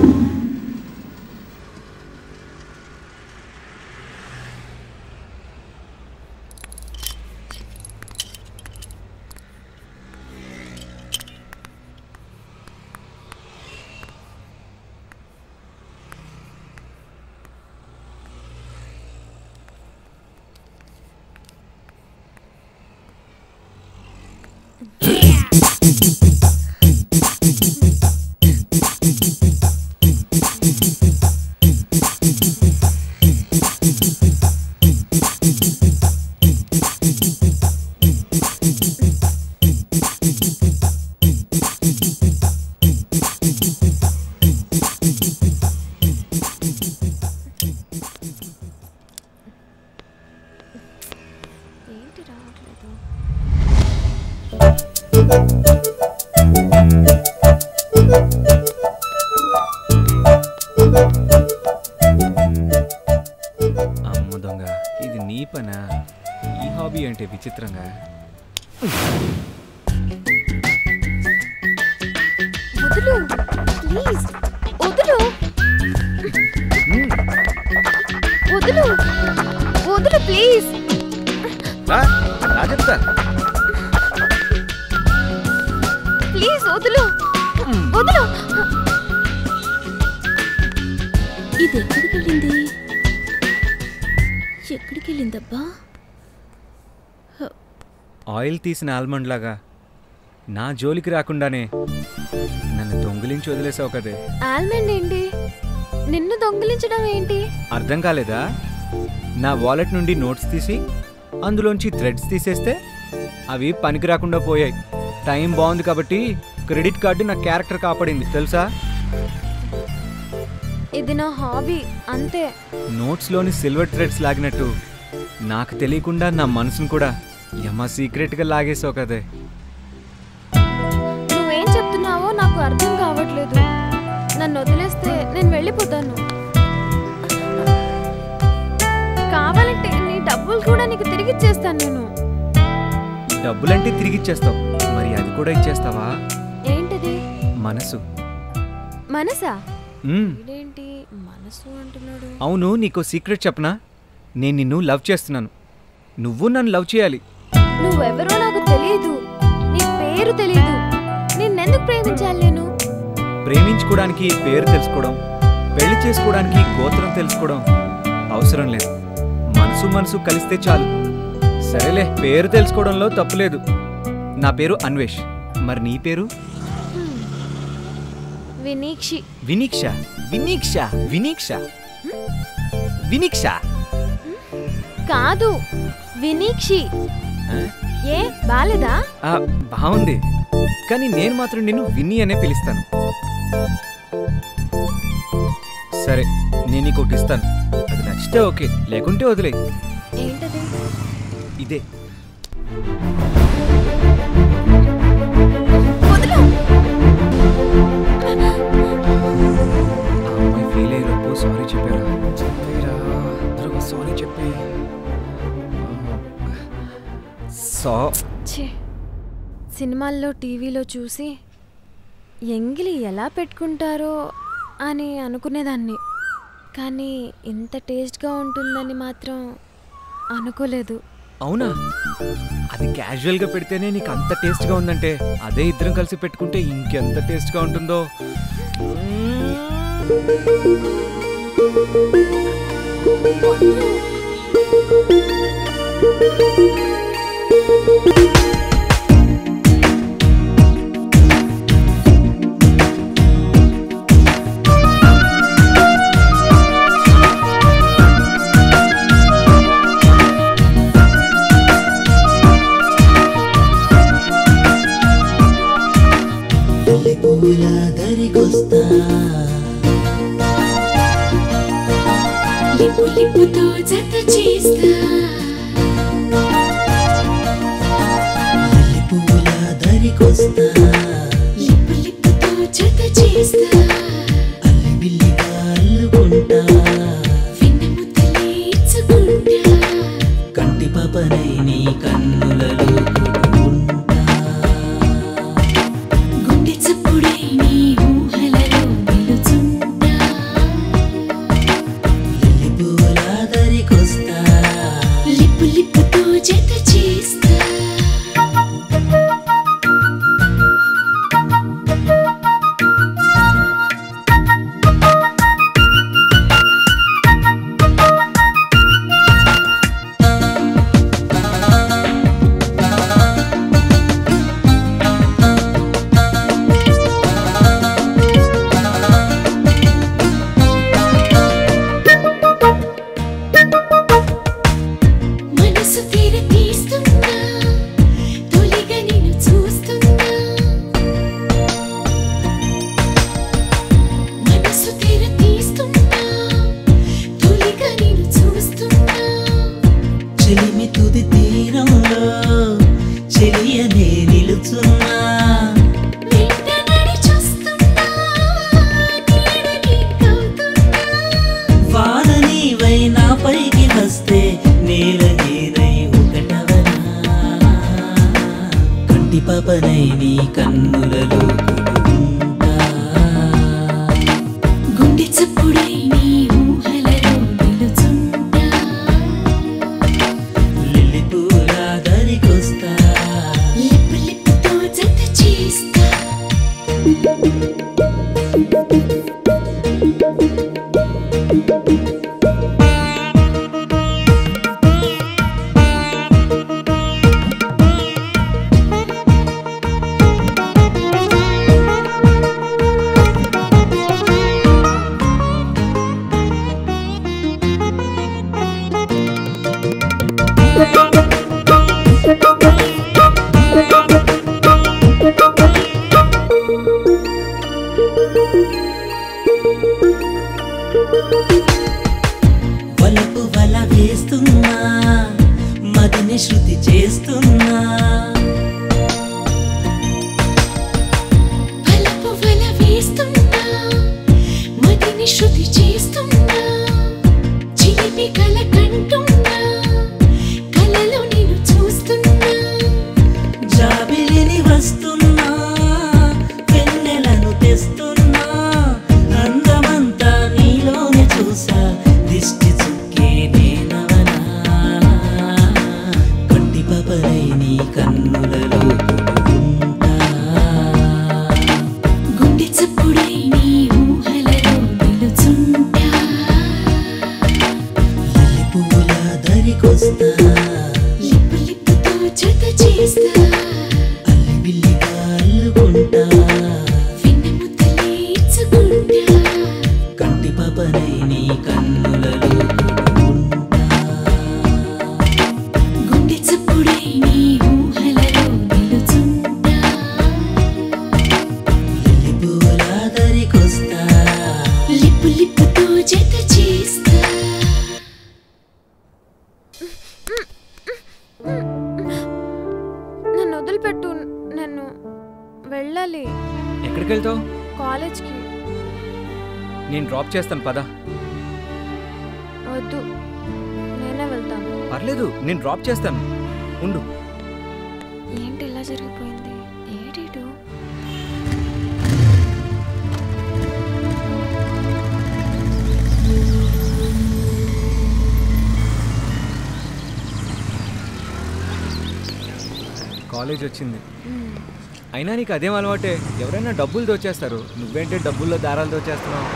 ఏంటి రావట్లేదు అమ్మ దొంగ ఇది నీ పనా ఈ హాబీ అంటే విచిత్రంగా వదులు ప్లీజ్ వదులు వదులు వదులు ప్లీజ్ రా రా చెప్తా ప్లీజ్ వదులు వదులు ఇది ఎక్కడికి వెళ్ళింది ఎక్కడికి వెళ్ళిందబ్బా ఆయిల్ తీసిన ఆల్మండ్ లాగా నా జోలికి రాకుండానే నన్ను దొంగిలించి వదిలేసావు కదే ఆల్మండ్ ఏంటి నిన్ను దొంగిలించడం ఏంటి అర్థం కాలేదా నా వాలెట్ నుండి నోట్స్ తీసి అందులోంచి థ్రెడ్స్ తీసేస్తే అవి పనికి రాకుండా పోయాయి టైం బాగుంది కాబట్టి క్రెడిట్ కార్డు నా క్యారెక్టర్ కాపాడింది తెలుసా ఇది నా హాబీ అంతే నోట్స్లోని సిల్వర్ థ్రెడ్స్ లాగినట్టు నాకు తెలియకుండా నా మనసును కూడా యమ సీక్రెట్గా లాగేసావు కదే నువ్వేం చెప్తున్నావో నాకు అర్థం కావట్లేదు నన్ను వదిలేస్తే నేను వెళ్ళిపోతాను కావాలంటే నీ డబ్బులు కూడా నీకు తిరిగి ఇచ్చేస్తాను నేను డబ్బులంటే తిరిగి ఇచ్చేస్తావు మరి అది కూడా ఇచ్చేస్తావా ఏంటిది మనసు మనసా మ్మ్. ఇదేంటి మనసు అంటున్నాడు అవును నీకో సీక్రెట్ చెప్పనా నేను నిన్ను లవ్ చేస్తున్నాను నువ్వు నన్ను లవ్ చేయాలి నువ్వెవరో నాకు తెలియదు నీ పేరు తెలియదు నిన్నెందుకు ప్రేమించాలి నేను ప్రేమించుకోవడానికి పేరు తెలుసుకోవడం పెళ్లి చేసుకోవడానికి గోత్రం తెలుసుకోవడం అవసరం లేదు మనసు మనసు కలిస్తే చాలు సరేలే పేరు తెలుసుకోవడంలో తప్పులేదు నా పేరు అన్వేష్ మరి నీ పేరు వినీక్షి వినీక్ష వినీక్ష వినీక్ష వినీక్ష కాదు వినీక్షి ఆ? ఏ బాలేదా ఆ, బాగుంది కానీ నేను మాత్రం నిన్ను విన్నీ అనే పిలుస్తాను సరే నేను నీకు ఒకటి ఇస్తాను అది నచ్చితే ఓకే లేకుంటే వదిలే ఏంటది ఇదే వదులు ఆ అమ్మాయి ఫీల్ అయ్యేలోపు సారీ చెప్పారా చెప్పారా త్వరగా సారీ చెప్పి సో ఛే సినిమాల్లో టీవీలో చూసి ఎంగిలి ఎలా పెట్టుకుంటారో అని అనుకునేదాన్ని కానీ ఇంత టేస్ట్గా ఉంటుందని మాత్రం అనుకోలేదు అవునా అది క్యాజువల్గా పెడితేనే నీకు అంత టేస్ట్గా ఉందంటే అదే ఇద్దరం కలిసి పెట్టుకుంటే ఇంకెంత టేస్ట్గా ఉంటుందో మల్లె పువ్వుల దరికొస్తా లిప్పు లిప్పుతో జత చేస్తా మల్లె పువ్వుల దరికొస్తా లిప్పు లిప్పుతో జత చేస్తా అల్లి బిల్లిగా అల్లుకుంటా వెన్న ముద్దలే ఇచ్చుకుంటా కంటి పాపనై నీ కన్నులలో ఉంటా గుండె చప్పుడై నీ ఊహలలో నిలుచుంటా పాపనై నీ కన్నులలో ఉంటా గుండె చప్పుడై నీ ఊహలలో నిలుచుంటా లిల్లీ పూల దరికొస్తా లిప్పు లిప్పుతో జత చేస్తా వలపు వల వేస్తున్నా మదిని శృతి చేస్తున్నా వలపు వల వేస్తున్నా మదిని శృతి చేస్తున్నా చిలిపి కల కంటున్నా కలలో నేను చూస్తున్నా జాబిలిని వస్తున్నా వెన్నెలను తెస్తున్నా అందమంతా నీలోనే చూసా దిష్టి చుక్కే నేనవనా కొంటి పాపనై నీ కన్నులలో ఉంటా గుండె చప్పుడై నీ ఊహలలో నిలుచుంటా లిల్లీ పువ్వుల దరికొస్తా లిప్పు లిప్పుతో జత చేస్తా అల్లి బిల్లిగా అల్లుకుంటా వెన్న ముద్దలే ఇచ్చుకుంటా కంటి పాపనై నీ కన్నులలో ఉంటా గుండె చప్పుడై నీ ఊహలలో నిలుచుంటా లిల్లీ పువ్వుల దరికొస్తా లిప్పు లిప్పుతో జత చేస్తా నన్ను వదిలిపెట్టు నన్ను వెళ్ళాలి ఎక్కడికి వెళ్తావు కాలేజ్కి నేను డ్రాప్ చేస్తాను పద వద్దు నేనే వెళ్తాను పర్లేదు నేను డ్రాప్ చేస్తాను ఉండు ఏంటి ఇలా జరిగిపోయింది ఏడీడు కాలేజ్ వచ్చింది అయినా నీకు అదేం అలవాటే ఎవరైనా డబ్బులు దోచేస్తారు నువ్వేంటి డబ్బుల్లో దారాలు దోచేస్తున్నావు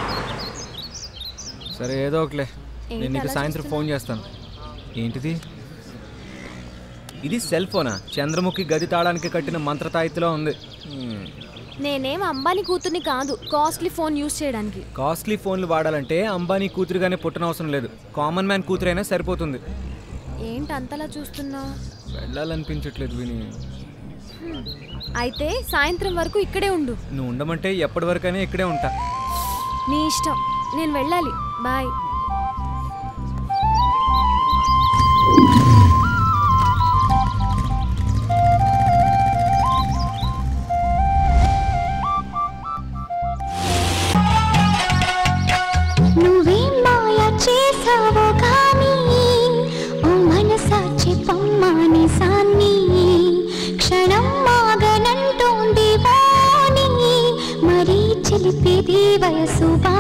సరే ఏదో ఒకలే నేను ఏంటి నీకు అలా సాయంత్రం ఫోన్ చేస్తాను ఏంటిది ఇది సెల్ ఫోనా చంద్రముఖి గది తాళానికి కట్టిన మంత్రతాయితిలో ఉంది హ్మ్. నేనేం అంబానీ కూతుర్ని కాదు కాస్ట్లీ ఫోన్ యూజ్ చేయడానికి కాస్ట్లీ ఫోన్లు వాడాలంటే అంబానీ కూతురుగానే పుట్టనవసరం లేదు కామన్ మ్యాన్ కూతురైనా సరిపోతుంది ఏంటి అంతలా చూస్తున్నావు వెళ్ళాలనిపించట్లేదు విని అయితే సాయంత్రం వరకు ఇక్కడే ఉండు నువ్వు ఉండమంటే ఎప్పటి వరకైనా ఇక్కడే ఉంటా నీ ఇష్టం నేను వెళ్ళాలి బాయ్ నువ్వేం మాయ చేసావో కానీ ఓ మనసా చెప్పమ్మా సాన్ని క్షణం మాగనంటోంది వాణి మరీ చిలిపిది వయసు వా